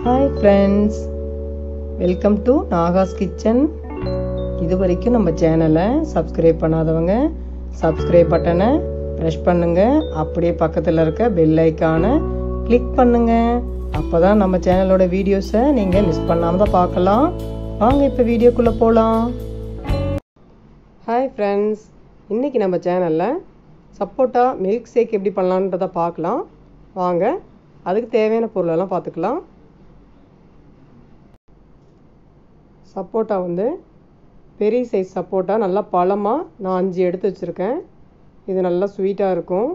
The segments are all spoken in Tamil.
hi friends welcome to Naga's kitchen இது வரைக்கும் நம்ம சேனலை சப்ஸ்கிரைப் பண்ணாதவங்க சப்ஸ்கிரைப் பட்டனை ப்ரெஷ் பண்ணுங்க அப்படியே பக்கத்தில் இருக்க பெல் ஐக்கானை கிளிக் பண்ணுங்க அப்போ தான் நம்ம சேனலோட வீடியோஸை நீங்கள் மிஸ் பண்ணாமல் தான் பார்க்கலாம் வாங்க இப்போ வீடியோக்குள்ளே போகலாம் ஹாய் ஃப்ரெண்ட்ஸ் இன்றைக்கி நம்ம சேனலில் சப்போட்டா மில்க் ஷேக் எப்படி பண்ணலான்றதை பார்க்கலாம் வாங்க அதுக்கு தேவையான பொருளெல்லாம் பார்த்துக்கலாம் சப்போட்டா வந்து பெரிய சைஸ் சப்போட்டா நல்லா பழமாக நான் அஞ்சு எடுத்து வச்சுருக்கேன் இது நல்லா ஸ்வீட்டாக இருக்கும்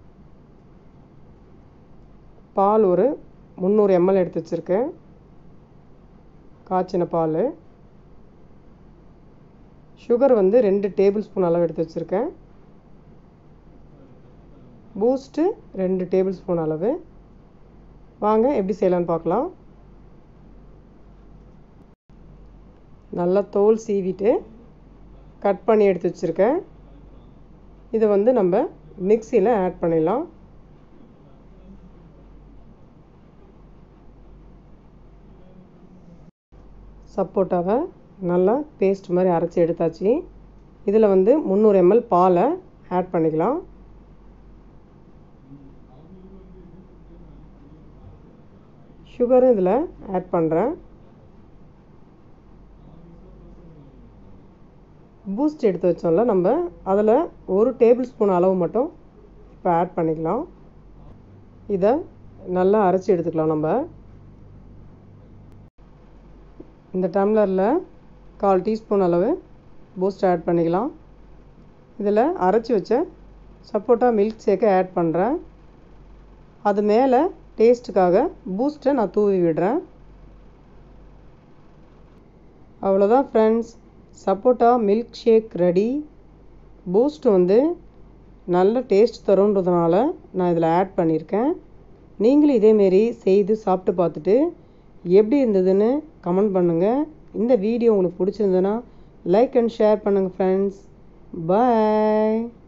பால் ஒரு முந்நூறு எம்எல் எடுத்து வச்சுருக்கேன் காய்ச்சின பால் சுகர் வந்து ரெண்டு டேபிள் ஸ்பூன் அளவு எடுத்து வச்சுருக்கேன் பூஸ்ட்டு ரெண்டு டேபிள் ஸ்பூன் அளவு வாங்க எப்படி செய்யலான்னு பார்க்கலாம் நல்லா தோல் சீவிட்டு கட் பண்ணி எடுத்து வச்சுருக்கேன் இதை வந்து நம்ம மிக்சியில் ஆட் பண்ணிடலாம் சப்போட்டாவை நல்லா பேஸ்ட் மாதிரி அரைச்சி எடுத்தாச்சு இதில் வந்து முந்நூறு எம்எல் பாலை ஆட் பண்ணிக்கலாம் சுகரும் இதில் ஆட் பண்ணுறேன் பூஸ்ட் எடுத்து வச்சோம்ல நம்ம அதில் ஒரு டேபிள் ஸ்பூன் அளவு மட்டும் இப்போ ஆட் பண்ணிக்கலாம் இதை நல்லா அரைச்சி எடுத்துக்கலாம் நம்ம இந்த டம்ளரில் கால் டீஸ்பூன் அளவு பூஸ்ட் ஆட் பண்ணிக்கலாம் இதில் அரைச்சி வச்ச சப்போட்டா மில்க் ஷேக்கை ஆட் பண்ணுறேன் அது மேலே டேஸ்ட்டுக்காக பூஸ்ட்டை நான் தூவி விடுறேன் அவ்வளோதான் ஃப்ரெண்ட்ஸ் சப்போட்டா மில்க் ஷேக் ரெடி பூஸ்ட் வந்து நல்ல டேஸ்ட் தருன்றதுனால நான் இதில் ஆட் பண்ணியிருக்கேன் நீங்களும் இதேமாரி செய்து சாப்பிட்டு பார்த்துட்டு எப்படி இருந்ததுன்னு கமெண்ட் பண்ணுங்கள் இந்த வீடியோ உங்களுக்கு பிடிச்சிருந்ததுன்னா லைக் அண்ட் ஷேர் பண்ணுங்கள் ஃப்ரெண்ட்ஸ் பாய்